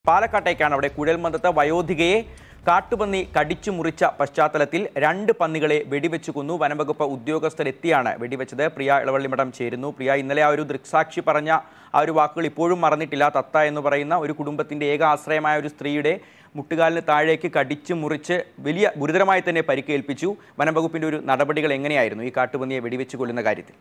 പാലക്കാട്ടേക്കാണ് അവിടെ കുഴൽമന്ദത്ത് വയോധികയെ കാട്ടുപന്നി കടിച്ചു മുറിച്ച പശ്ചാത്തലത്തിൽ രണ്ട് പന്നികളെ വെടിവെച്ചു കൊന്നു വനംവകുപ്പ് ഉദ്യോഗസ്ഥരെത്തിയാണ് വെടിവെച്ചത് പ്രിയ ഇളവള്ളിമഠം ചേരുന്നു പ്രിയ ഇന്നലെ ആ ഒരു ദൃക്സാക്ഷി പറഞ്ഞ ആ ഒരു വാക്കുകൾ ഇപ്പോഴും മറന്നിട്ടില്ല തത്ത എന്ന് പറയുന്ന ഒരു കുടുംബത്തിന്റെ ഏക ആശ്രയമായ ഒരു സ്ത്രീയുടെ മുട്ടുകാലിന് താഴേക്ക് കടിച്ചു മുറിച്ച് വലിയ ഗുരുതരമായി തന്നെ പരിക്കേൽപ്പിച്ചു വനംവകുപ്പിന്റെ ഒരു നടപടികൾ എങ്ങനെയായിരുന്നു ഈ കാട്ടുപന്നിയെ വെടിവെച്ച് കൊല്ലുന്ന കാര്യത്തിൽ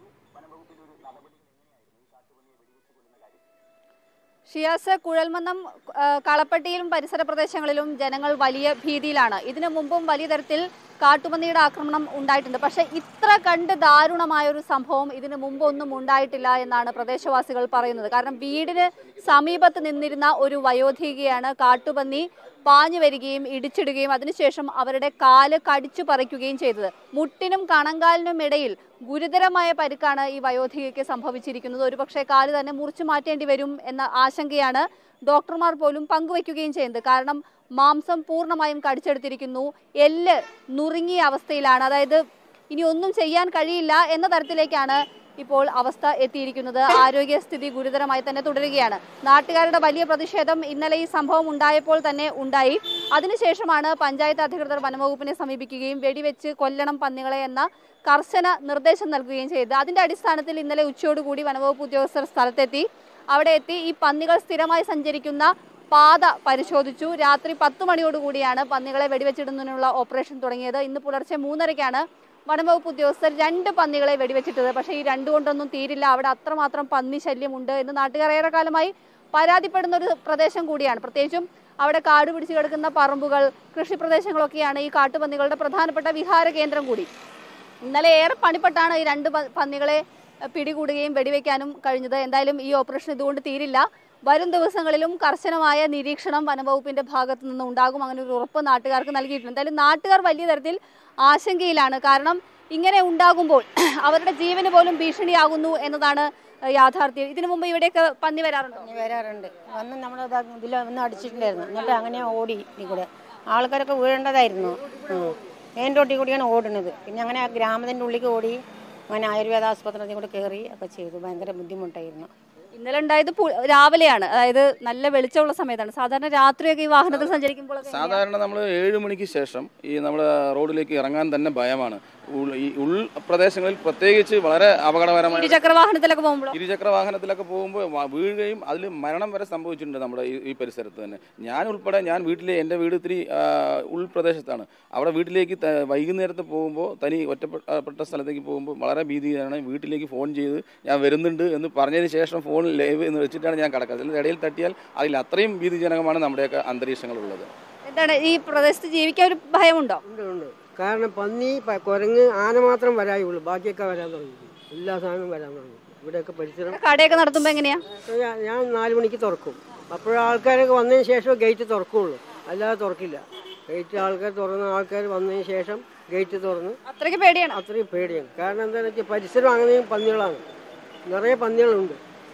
ഷിയാസ് കുഴൽമന്നം ആ, കളപ്പട്ടിയിലും പരിസര പ്രദേശങ്ങളിലും ജനങ്ങൾ വലിയ ഭീതിയിലാണ് ഇതിനു മുമ്പും വലിയ തരത്തിൽ കാട്ടുപന്നിയുടെ ആക്രമണം ഉണ്ടായിട്ടുണ്ട് പക്ഷേ ഇത്ര കണ്ട് ദാരുണമായ ഒരു സംഭവം ഇതിനു മുമ്പൊന്നും ഉണ്ടായിട്ടില്ല എന്നാണ് പ്രദേശവാസികൾ പറയുന്നത് കാരണം വീടിന് സമീപത്ത് നിന്നിരുന്ന ഒരു വയോധികയാണ് കാട്ടുപന്നി പാഞ്ഞു വരികയും ഇടിച്ചിടുകയും അതിനുശേഷം അവരുടെ കാല് കടിച്ചു പറിക്കുകയും ചെയ്തത് മുട്ടിനും കണങ്കാലിനും ഇടയിൽ ഗുരുതരമായ പരിക്കാണ് ഈ വയോധികയ്ക്ക് സംഭവിച്ചിരിക്കുന്നത് ഒരുപക്ഷെ കാല് തന്നെ മുറിച്ചു മാറ്റേണ്ടി വരും എന്ന ആശങ്കയാണ് ഡോക്ടർമാർ പോലും പങ്കുവയ്ക്കുകയും ചെയ്യുന്നത് കാരണം മാംസം പൂർണ്ണമായും കടിച്ചെടുത്തിരിക്കുന്നു എല്ല് നുറുങ്ങിയ അവസ്ഥയിലാണ് അതായത് ഇനി ഒന്നും ചെയ്യാൻ കഴിയില്ല എന്ന തരത്തിലേക്കാണ് ഇപ്പോൾ അവസ്ഥ എത്തിയിരിക്കുന്നത് ആരോഗ്യസ്ഥിതി ഗുരുതരമായി തന്നെ തുടരുകയാണ് നാട്ടുകാരുടെ വലിയ പ്രതിഷേധം ഇന്നലെ ഈ സംഭവം ഉണ്ടായപ്പോൾ തന്നെ ഉണ്ടായി അതിനുശേഷമാണ് പഞ്ചായത്ത് അധികൃതർ വനംവകുപ്പിനെ സമീപിക്കുകയും വെടിവെച്ച് കൊല്ലണം പന്നികളെ എന്ന കർശന നിർദ്ദേശം നൽകുകയും ചെയ്തത് അതിന്റെ അടിസ്ഥാനത്തിൽ ഇന്നലെ ഉച്ചയോടുകൂടി വനംവകുപ്പ് ഉദ്യോഗസ്ഥർ സ്ഥലത്തെത്തി അവിടെ എത്തി ഈ പന്നികൾ സ്ഥിരമായി സഞ്ചരിക്കുന്ന പാത പരിശോധിച്ചു രാത്രി പത്ത് മണിയോടുകൂടിയാണ് പന്നികളെ വെടിവെച്ചിടുന്നതിനുള്ള ഓപ്പറേഷൻ തുടങ്ങിയത് ഇന്ന് പുലർച്ചെ മൂന്നരയ്ക്കാണ് വനംവകുപ്പ് ഉദ്യോഗസ്ഥർ രണ്ട് പന്നികളെ വെടിവെച്ചിട്ടത് പക്ഷേ ഈ രണ്ടു കൊണ്ടൊന്നും തീരില്ല അവിടെ അത്രമാത്രം പന്നി ശല്യമുണ്ട് എന്ന് നാട്ടുകാർ ഏറെ കാലമായി പരാതിപ്പെടുന്ന ഒരു പ്രദേശം കൂടിയാണ് പ്രത്യേകിച്ചും അവിടെ കാട് പിടിച്ചു കിടക്കുന്ന പറമ്പുകൾ കൃഷി പ്രദേശങ്ങളൊക്കെയാണ് ഈ കാട്ടുപന്നികളുടെ പ്രധാനപ്പെട്ട വിഹാര കേന്ദ്രം കൂടി ഇന്നലെ ഏറെ പണിപ്പെട്ടാണ് ഈ രണ്ട് പ- പന്നികളെ എഹ്, പിടികൂടുകയും വെടിവെക്കാനും കഴിഞ്ഞത് എന്തായാലും ഈ ഓപ്പറേഷൻ ഇതുകൊണ്ട് തീരില്ല വരും ദിവസങ്ങളിലും കർശനമായ നിരീക്ഷണം വനംവകുപ്പിന്റെ ഭാഗത്തു നിന്ന് ഉണ്ടാകും അങ്ങനെ ഒരു ഉറപ്പ് നാട്ടുകാർക്ക് നൽകിയിട്ടുണ്ട് എന്തായാലും നാട്ടുകാർ വലിയ തരത്തിൽ ആശങ്കയിലാണ് കാരണം ഇങ്ങനെ ഉണ്ടാകുമ്പോൾ അവരുടെ ജീവന് പോലും ഭീഷണിയാകുന്നു എന്നതാണ് എഹ്, യാഥാർത്ഥ്യം ഇതിനു മുമ്പ് ഇവിടെയൊക്കെ പന്നി വരാറുണ്ടോ ഇനി വരാറുണ്ട് വന്ന് നമ്മുടെ ഇതിൽ വന്ന് അടിച്ചിട്ടുണ്ടായിരുന്നു എന്നിട്ട് അങ്ങനെ ഓടി ഈ കൂടെ ആൾക്കാരൊക്കെ വീഴേണ്ടതായിരുന്നു മെയിൻ റോട്ടിൽ കൂടിയാണ് ഓടുന്നത് പിന്നെ അങ്ങനെ ആ ഗ്രാമത്തിൻ്റെ ഉള്ളിലേക്ക് ഓടി അങ്ങനെ ആയുർവേദ ആസ്പത്രിയിൽ കൂടെ കയറി ഒക്കെ ചെയ്തു ഭയങ്കര ബുദ്ധിമുട്ടായിരുന്നു ഇന്നലെ ഉണ്ടായത് പു- രാവിലെയാണ് അതായത് നല്ല വെളിച്ചമുള്ള സമയത്താണ് സാധാരണ രാത്രിയൊക്കെ ഈ വാഹനത്തിൽ സഞ്ചരിക്കുമ്പോൾ സാധാരണ നമ്മൾ ഏഴ് മണിക്ക് ശേഷം ഈ നമ്മുടെ റോഡിലേക്ക് ഇറങ്ങാൻ തന്നെ ഭയമാണ് ഉൾ- ഈ ഉൾ പ്രദേശങ്ങളിൽ പ്രത്യേകിച്ച് വളരെ അപകടകരമായ ഇരുചക്ര വാഹനത്തിലൊക്കെ പോകുമ്പോൾ ഇരുചക്ര വാഹനത്തിലൊക്കെ പോകുമ്പോൾ വ- വീഴുകയും അതിൽ മരണം വരെ സംഭവിച്ചിട്ടുണ്ട് നമ്മുടെ ഈ ഈ പരിസരത്ത് തന്നെ ഞാൻ ഉൾപ്പെടെ ഞാൻ വീട്ടിലെ എൻ്റെ വീട് ഇത്തിരി ആ, ഉൾപ്രദേശത്താണ് അവിടെ വീട്ടിലേക്ക് ത- വൈകുന്നേരത്ത് പോകുമ്പോൾ തനി ഒറ്റപ്പെട്ട സ്ഥലത്തേക്ക് പോകുമ്പോൾ വളരെ ഭീതിയാണ് വീട്ടിലേക്ക് ഫോൺ ചെയ്ത് ഞാൻ വരുന്നുണ്ട് എന്ന് പറഞ്ഞതിന് ശേഷം ഫോൺ ലൈവ് എന്ന് വെച്ചിട്ടാണ് ഞാൻ കിടക്കുന്നത് അതിൽ ഇടയിൽ തട്ടിയാൽ അതിൽ അത്രയും ഭീതിജനകമാണ് നമ്മുടെയൊക്കെ അന്തരീക്ഷങ്ങളുള്ളത് എന്താണ് ഈ പ്രദേശത്ത് ജീവിക്കാൻ ഒരു ഭയമുണ്ടോ ഉണ്ട് ഉണ്ട് കാരണം പന്നി പ- കുരങ്ങ് ആന മാത്രം വരായുള്ളൂ ബാക്കിയൊക്കെ വരാൻ തുടങ്ങി എല്ലാ സാധനവും വരാൻ തുടങ്ങി ഇവിടെയൊക്കെ പരിസരം കടയൊക്കെ നടത്തുമ്പോ എങ്ങനെയാ ഞാൻ- ഞാൻ നാല് മണിക്ക് തുറക്കും അപ്പോൾ ആൾക്കാരൊക്കെ വന്നതിന് ശേഷം ഗേറ്റ് തുറക്കുള്ളൂ അല്ലാതെ തുറക്കില്ല ഗേറ്റ് ആൾക്കാർ തുറന്ന ആൾക്കാർ വന്നതിന് ശശേഷം ഗേറ്റ് തുറന്ന് അത്രയ്ക്ക് പേടിയാണ് അത്രയും പേടിയാണ് കാരണം എന്താണെന്ന് വെച്ചാൽ പരിസരം അങ്ങനെയും പന്നികളാണ് നിറയെ പന്നികളുണ്ട്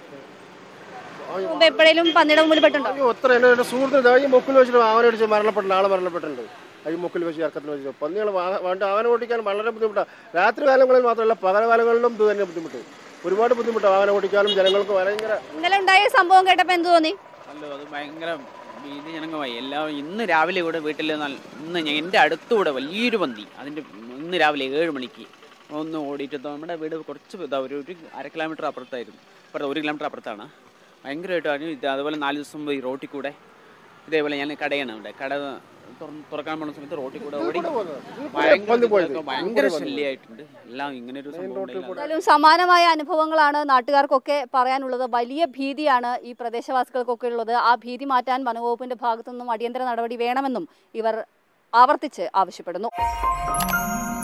മുമ്പ് എപ്പോഴേലും പന്നിയുടെ മുമ്പിൽ പെട്ടുണ്ടോ അയ്യോ ഒത്ര എൻ്റെ എൻ്റെ സുഹൃത്ത് ഇതാ ഈ മുക്കിൽ വെച്ചിട്ട് ആവനെ അടിച്ച് മരണപ്പെട്ട ആൾ മരണപ്പെട്ടിട്ടുണ്ട് ആ ഈ മുക്കിൽ വെച്ച് ഇറക്കത്തിൽ വെച്ച് പന്നികൾ വേണ്ട ആവനെ ഓടിക്കാൻ വളരെ ബുദ്ധിമുട്ടാണ് രാത്രി കാലങ്ങളിൽ മാത്രമല്ല പകൽക്കാലങ്ങളിലും ഇത് തന്നെ ബുദ്ധിമുട്ട് ഒരുപാട് ബുദ്ധിമുട്ടാണ് ആവനെ ഓടിക്കാനും ജനങ്ങൾക്ക് ഭയങ്കര ഇന്നലെ ഉണ്ടായ സംഭവം കേട്ടപ്പോ എന്ത് തോന്നി അല്ലോ അത് ഭയങ്കര ഭീതിജനകമായി എല്ലാം ഇന്ന് രാവിലെ ഇവിടെ വീട്ടിൽ നല്ല ഇന്ന് ഞാൻ എൻ്റെ അടുത്തുകൂടെ വലിയൊരു പന്തി അതിൻ്റെ ഇന്ന് രാവിലെ ഏഴ് മണിക്ക് ഒന്ന് ഓടിയിട്ട് നമ്മുടെ വീട് കുറച്ച് ഇതാ ഒരു ഒരു അര കിലോമീറ്റർ അപ്പുറത്തായിരുന്നു അപ്പുറത്ത് ഒരു കിലോമീറ്റർ അപ്പുറത്താണ് ഭയങ്കരമായിട്ട് അറിഞ്ഞു ഇത് അതുപോലെ നാല് ദിവസം മുമ്പ് ഈ റോട്ടിൽ കൂടെ ഇതേപോലെ ഞാൻ കടയാണ് ഇവിടെ കട തുറന്ന് തുറക്കാൻ പോകുന്ന സമയത്ത് റോട്ടിൽ കൂടെ ഓടി പന്നി പോയത്. ഭയങ്കര ഭയങ്കര ശല്യമായിട്ടുണ്ട് എല്ലാം ഇങ്ങനെ ഒരു സംഭവം ഉണ്ടായില്ല. എന്തായാലും സമാനമായ അനുഭവങ്ങളാണ് നാട്ടുകാർക്കൊക്കെ പറയാനുള്ളത് വലിയ ഭീതിയാണ് ഈ പ്രദേശവാസികൾക്കൊക്കെ ഉള്ളത് ആ ഭീതി മാറ്റാൻ വനവകുപ്പിന്റെ ഭാഗത്തു നിന്നും അടിയന്തര നടപടി വേണമെന്നും ഇവർ ആവർത്തിച്ച് ആവശ്യപ്പെടുന്നു